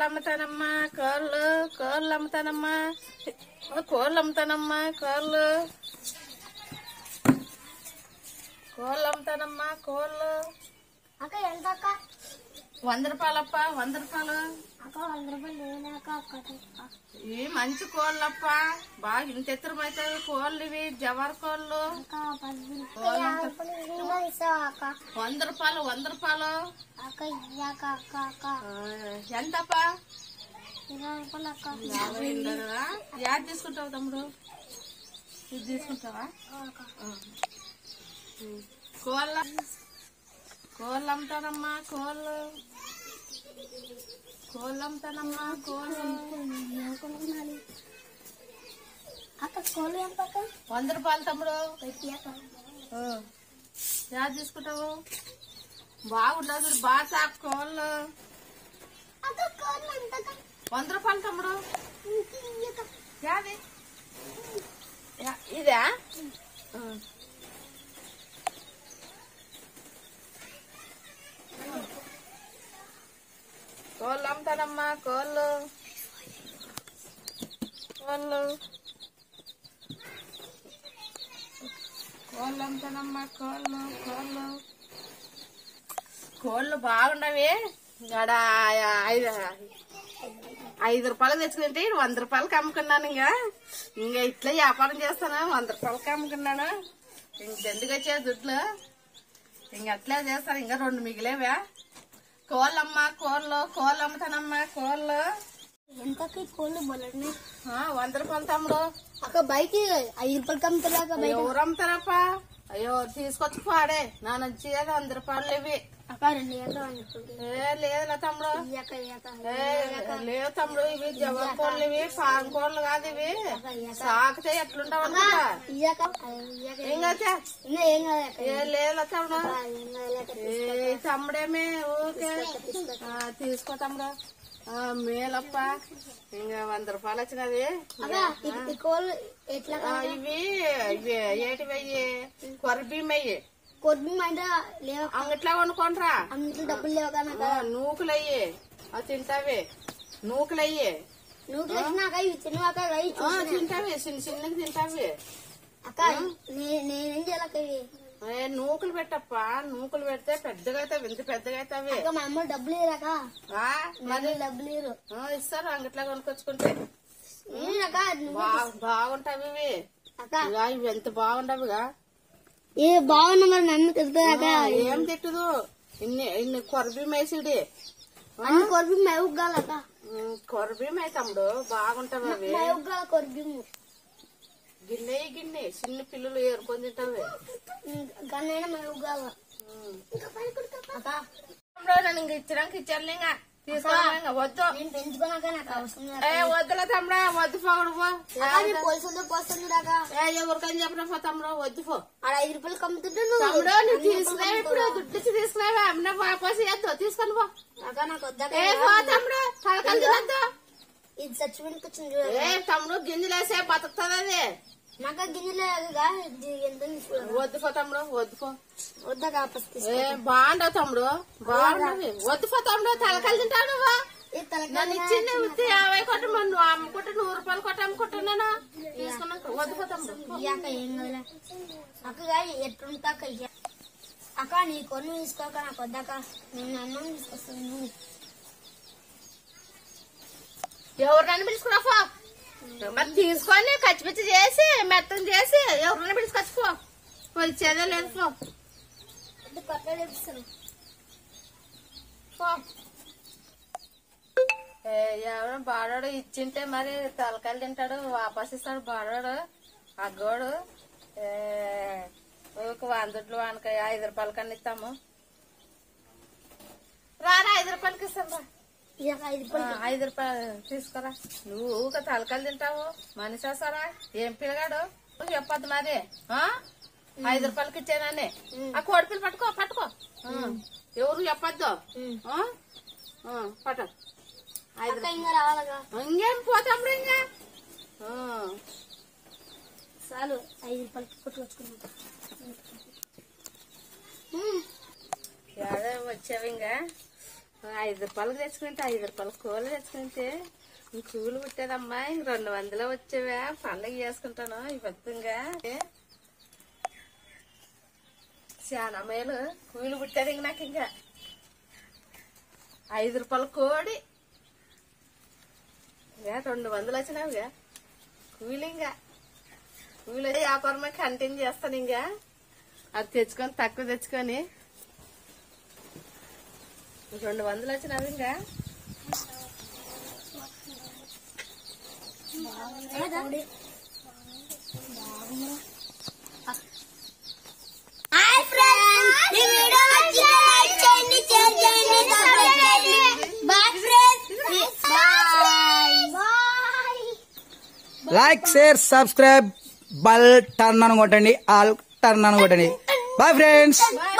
అమ్ముతానమ్మా కోళ్ళు కోళ్ళు అమ్ముతానమ్మా కోళ్ళు అమ్ముతానమ్మా కోళ్ళు కోళ్ళు అమ్ముతానమ్మా కోళ్ళు అక్క ఎంత అక్క వంద రూపాయలప్ప వంద రూపాయలు అక్క వంద రూపాయలు లేనాక అక్క ఇవి మంచి కోళ్ళప్ప బాగా ఇంత ఎత్తురమైతాయి కోళ్ళు ఇవి జవర్ కోళ్ళు అక్క పది రూపాయలు ఇస్తావా అక్క వంద రూపాయలు వంద రూపాయలు అక్క ఇయ్యాక అక్క అక్క ఆ, ఎంతప్ప ఇరవై రూపాయలు అక్క యాభై ఉండదురా? యాడ్ తీసుకుంటావు తమ్ముడు ఇది తీసుకుంటావా అక్క ఆ. కోళ్ళ కోళ్ళు అమ్ముతానమ్మా కోళ్ళు కోళ్ళు అమ్ముతానమ్మా కోళ్ళు కొనుక్కున్నాను అక్క కోళ్ళు ఎంత అక్క వంద రూపాయలు తమ్ముడు ఇయ్యాక ఆ. యాడ్ తీసుకుంటావు బాగుండదు బాగా కోళ్ళు అక్క కోళ్ళు ఎంత అక్క వంద రూపాయలు తమ్ముడు ఇయ్యాక యాది యా- ఇదా ఆ. కోళ్ళు అమ్ముతానమ్మా కోళ్ళు కోళ్ళు కోళ్ళు అమ్ముతానమ్మా కోళ్ళు కోళ్ళు కోళ్ళు బాగున్నవి ఇక్కడ ఐదు ఐదు రూపాయలు తెచ్చుకుంటే ఈడు వంద రూపాయలకి అమ్ముకున్నాను ఇంకా ఇంకా ఇట్లా వ్యాపారం చేస్తాను వంద రూపాయలకి అమ్ముకున్నాను ఇంకెందుకు వచ్చే దుడ్లు ఇంక అట్లే చేస్తాను ఇంకా రెండు మిగిలేవా కోళ్ళమ్మ కోళ్ళు కోళ్ళు అమ్ముతానమ్మా కోళ్ళు ఎంతకి కోళ్ళు బొలడిని ఆ, వంద రూపాయలు తమ్ముడు అక్క బైక్ ఐదు రూపాయలకి అమ్ముతారు అక్క బయట ఎవరు అమ్ముతారప్పా అయ్యో తీసుకొచ్చి పాడే నా నుంచి ఏదో వంద రూపాయలు ఇవి అక్క రెండు గంటలు అని చెప్పండి ఏ లేదులే తమ్ముడు ఇయ్యాక ఇయ్యాక ఏ, లేవు తమ్ముడు ఇవి జవన్ కోళ్ళు ఇవి ఫారం కోళ్ళు కాదు ఇవి సాకితే ఎట్లుంటావు అనుకుంటా ఇయ్యాక ఇయ్యాక ఏం కాచా ఇంకా ఏం కాదు అక్క ఏ లేదు తమ్ముడు ఏం కాదు అక్క ఏ తమ్ముడేమే ఓకే ఆ, తీసుకో తమ్ముడు ఆ, మేలప్ప ఇంకా వంద రూపాయలు వచ్చినది అక్క ఈ- ఈ కోళ్ళు ఎట్లా ఆ, ఇవి ఇవి ఏటివయ్యి కొరబీమయ్యి కొద్ది అంటే లేవు అంగట్లో కొనుక్కోండ్రా అన్నింటిలో డబ్బులు లేవు కానీ అక్క ఆ, నూకులయ్యి అవి తింటావి నూకులయ్యి నువ్వు తెలిసినాక ఇవి తినవాక ఇవి ఆ, తింటావి చిన్న చిన్నగా తింటావి అక్క నే- నేనేం చేయాలక్క ఇవి ఏ, నూకులు పెట్టప్ప నూకులు పెడితే పెద్దగా అవుతావి ఇంత పెద్దగా అవుతావి అక్క మా అమ్మ డబ్బులు ఇరాక ఆ, మరి డబ్బులు ఇరు ఆ, ఇస్తారు అంగట్లో కొనుక్కొచ్చుకుంటే నేనక్క బా- బాగుంటావి ఇవి అక్క ఇక ఇవి ఎంత బాగుండవుగా ఏ బాగున్నా మరి నన్ను తెలుస్తుందక్క ఏం తిట్టదు ఇన్ని ఇన్ని కొరబీ మేసిడి అన్ని కొరిపి మేవుగాలక్క కొరబీ మే తమ్ముడు బాగుంటావి అవి మేవుగాల కొరిపి గిన్నె గిన్నె చిన్న పిల్లలు ఏరుకొని తింటావి గన్నైనా మేవుగాల ఉమ్. అక్క తమ్ముడు నన్ను ఇంక ఇచ్చడానికి ఇచ్చాను ఇంకా తీసుకోవాలి ఇంకా వద్దు నేను పెంచుకున్నాక నాకు అవసరం లేదు. ఏ వద్దులే తమ్ముడా వద్దు పోగడు పో అక్క నీ పోలీసులతో పోస్తుంది దాక ఏ ఎవరికని చెప్పిన పో తమ్ముడు వద్దు పో ఆడ ఐదు రూపాయలు కమ్ముతుంటే నువ్వు తమ్ముడు నువ్వు తీసుకునేవి ఇప్పుడు దుడ్డు ఇచ్చి తీసుకునేవి అమ్మ వాపస్ వద్దు తీసుకొని పో అక్క నాకు వద్దాక ఏ పో తమ్ముడు తలకలు తినద్దు ఇది చచ్చిపోయినకి వచ్చింది చూడు ఏ తమ్ముడు గింజలేసే బతుకుతుంది అది నాకు గింజలే అదిగా ఇది ఎంత తీసుకోవాలి వద్దు పో తమ్ముడు వద్దు పో వద్దాక ఆపస్ ఏ బాగుండవు తమ్ముడు బాగుండవి వద్దు పో తమ్ముడు తలకలు తింటావు నువ్వు ఇది తలకాయ నన్ను ఇచ్చింది ఉత్తి యాభై కొట్టు మరి నువ్వు అమ్ముకుంటే నూరు రూపాయలు కొట్టి అమ్ముకుంటున్నాను తీసుకున్నాక వద్దు పో తమ్ముడు ఇయ్యాక ఏం కదలే అక్కగా ఎట్లుంటాక ఇయ్య అక్క నీ కొన్ని తీసుకోక నాకు వద్దాక నేను అన్నం తీసుకొస్తాను నువ్వు ఎవరినైనా పిలుచుకురా పో మరి తీసుకొని కచ్చిపిచ్చి చేసి మెత్తం చేసి ఎవరినైనా పిలుచుకొచ్చుకో వచ్చేదే లేదు పో ఇది కొత్తగా తెప్పిస్తాను పో ఏ, ఎవరో బాడోడు ఇచ్చింటే మరి తలకాయలు తింటాడు వాపస్ ఇస్తాడు బాడోడు అగ్గోడు ఏ, ఒక వందట్లు వానకాయ ఐదు రూపాయల కన్నా ఇస్తాము రారా ఐదు రూపాయలకి ఇస్తాం రా ఇయ్యాక ఐదు ఆ, ఐదు రూపాయలు తీసుకురా నువ్వు ఊక తలకాయలు తింటావు మనిషి వస్తారా ఏం పిల్లగాడు నువ్వు చెప్పొద్దు మరి ఆ? ఐదు రూపాయలకి ఇచ్చానని ఆ కోడిపిల్ల పట్టుకో పట్టుకో ఆ, ఎవరు చెప్పొద్దు ఉమ్. ఆ? ఆ, పట్టు ఐదు అక్క ఇంకా రావాలగా రూపాయలు. ఇంకేం పోతాం ఇంకా ఆ, చాలు ఐదు రూపాయలకి కొట్టుకొచ్చుకున్నాం ఏదో వచ్చావు ఇంకా ఐదు రూపాయలు తెచ్చుకుంటే ఐదు రూపాయలు కూలు తెచ్చుకుంటే ఇంక కూలు పుట్టేదమ్మా ఇంక రెండు వందలు వచ్చేవా పండగ చేసుకుంటాను ఈ భక్తంగా చాలా మేలు కూలి పుట్టేది ఇంక నాకు ఇంకా ఐదు రూపాయల కోడి ఇంకా రెండు వందలు వచ్చినావుగా కూలి ఇంకా కూలి వచ్చి వ్యాపారమే కంటిన్యూ చేస్తాను ఇంకా అది తెచ్చుకొని తక్కువ తెచ్చుకొని రెండు వందలు వచ్చినావు ఇంకా హాయ్ ఫ్రెండ్స్ ఈ వీడియో నచ్చితే లైక్ చేయండి షేర్ చేయండి సబ్స్క్రైబ్ చేయండి bye friends bye bye like share subscribe bell టర్న్ అని కొట్టండి ఆల్ టర్న్ అని కొట్టండి బాయ్ ఫ్రెండ్స్ బాయ్